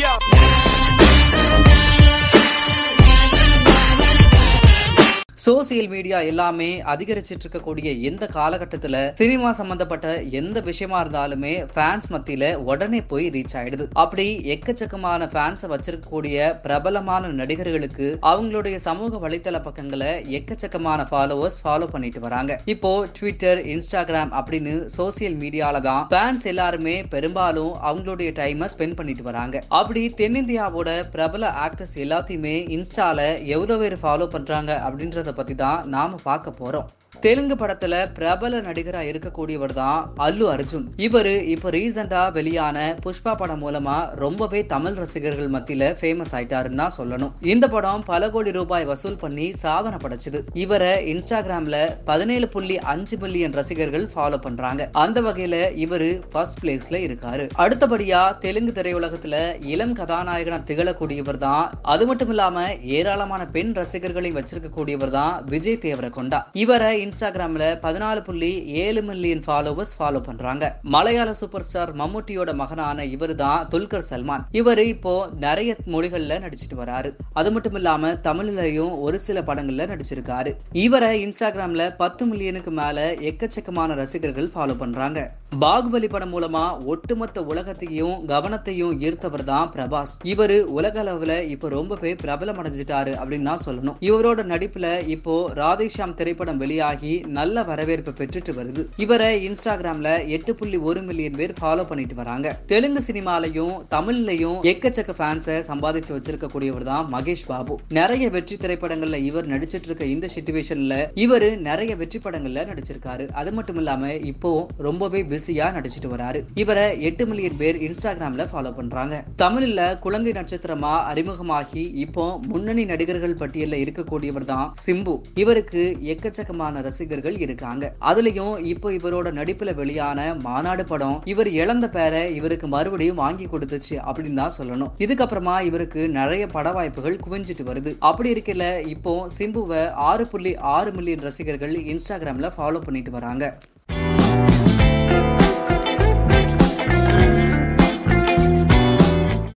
social media எல்லாமே அதிகரிச்சிட்டு இருக்கக்கூடிய எந்த காலகட்டத்துல சினிமா சம்பந்தப்பட்ட எந்த விஷயமா இருந்தாலுமே ஃபேன்ஸ் மத்தியில உடனே போய் ரீச் ஆயிடுது அப்படி எக்கச்சக்கமான ஃபேன்ஸை வச்சிருக்கக்கூடிய பிரபலமான நடிகர்களுக்கு அவங்களுடைய சமூக வலைத்தள பக்கங்களை எக்கச்சக்கமான ஃபாலோவர்ஸ் ஃபாலோ பண்ணிட்டு வராங்க இப்போ ட்விட்டர் இன்ஸ்டாகிராம் அப்படின்னு சோசியல் மீடியால தான் ஃபேன்ஸ் எல்லாருமே பெரும்பாலும் அவங்களுடைய டைமை ஸ்பெண்ட் பண்ணிட்டு வராங்க அப்படி தென்னிந்தியாவோட பிரபல ஆக்டர்ஸ் எல்லாத்தையுமே இன்ஸ்டால எவ்வளவு பேர் ஃபாலோ பண்றாங்க அப்படின்றத பத்தி தான் நாம பார்க்க போறோம் தெலுங்கு படத்துல பிரபல நடிகரா இருக்கக்கூடியவர் தான் அல்லு அர்ஜுன் இவரு இப்ப ரீசெண்டா வெளியான புஷ்பா படம் மூலமா ரொம்பவே தமிழ் ரசிகர்கள் மத்தியில ஃபேமஸ் ஆயிட்டாருன்னு தான் சொல்லணும் இந்த படம் பல கோடி ரூபாய் வசூல் பண்ணி சாதனை படைச்சது இவரை இன்ஸ்டாகிராம்ல பதினேழு புள்ளி அஞ்சு மில்லியன் ரசிகர்கள் ஃபாலோ பண்றாங்க அந்த வகையில இவரு ஃபர்ஸ்ட் பிளேஸ்ல இருக்காரு அடுத்தபடியா தெலுங்கு திரையுலகத்துல இளம் கதாநாயகனா திகழக்கூடியவர் தான் அது மட்டும் இல்லாம ஏராளமான பெண் ரசிகர்களை வச்சிருக்கக்கூடியவர் தான் விஜய் தேவரகொண்டா இவரை இன்ஸ்டாகிராம்ல பதினாலு புள்ளி ஏழு மில்லியன் ஃபாலோவர்ஸ் ஃபாலோ பண்றாங்க மலையாள சூப்பர் ஸ்டார் மம்முட்டியோட மகனான இவர் தான் துல்கர் சல்மான் இவர் இப்போ நிறைய மொழிகள்ல நடிச்சிட்டு வராரு அது மட்டும் இல்லாம தமிழ்லயும் ஒரு சில படங்கள்ல நடிச்சிருக்காரு இவரை இன்ஸ்டாகிராம்ல பத்து மில்லியனுக்கு மேல எக்கச்சக்கமான ரசிகர்கள் ஃபாலோ பண்றாங்க பாகுபலி படம் மூலமா ஒட்டுமொத்த உலகத்தையும் கவனத்தையும் ஈர்த்தவர் தான் பிரபாஸ் இவரு உலக அளவுல இப்போ ரொம்பவே பிரபலம் அடைஞ்சிட்டாரு அப்படின்னு தான் சொல்லணும் இவரோட நடிப்புல இப்போ ராதேஷாம் திரைப்படம் வெளியாகி நல்ல வரவேற்பு பெற்றுட்டு வருது இவரை இன்ஸ்டாகிராம்ல எட்டு புள்ளி ஒரு மில்லியன் பேர் ஃபாலோ பண்ணிட்டு வராங்க தெலுங்கு சினிமாலையும் தமிழ்லயும் எக்கச்சக்க ஃபேன்ஸை சம்பாதிச்சு வச்சிருக்க கூடியவர் தான் மகேஷ் பாபு நிறைய வெற்றி திரைப்படங்கள்ல இவர் நடிச்சிட்டு இருக்க இந்த சிச்சுவேஷன்ல இவரு நிறைய வெற்றி படங்கள்ல நடிச்சிருக்காரு அது மட்டும் இல்லாம இப்போ ரொம்பவே பிஸியா நடிச்சிட்டு வராரு இவரை எட்டு மில்லியன் பேர் இன்ஸ்டாகிராம்ல ஃபாலோ பண்றாங்க தமிழ்ல குழந்தை நட்சத்திரமா அறிமுகமாகி இப்போ முன்னணி நடிகர்கள் பட்டியல்ல இருக்கக்கூடியவர் தான் சிம்பு இவருக்கு எக்கச்சக்கமான ரசிகர்கள் இருக்காங்க அதுலயும் இப்போ இவரோட நடிப்புல வெளியான மாநாடு படம் இவர் இழந்த பேரை இவருக்கு மறுபடியும் வாங்கி கொடுத்துச்சு அப்படின்னு தான் சொல்லணும் இதுக்கப்புறமா இவருக்கு நிறைய பட வாய்ப்புகள் குவிஞ்சிட்டு வருது அப்படி இருக்கல இப்போ சிம்புவை ஆறு புள்ளி ஆறு மில்லியன் ரசிகர்கள் இன்ஸ்டாகிராம்ல ஃபாலோ பண்ணிட்டு வராங்க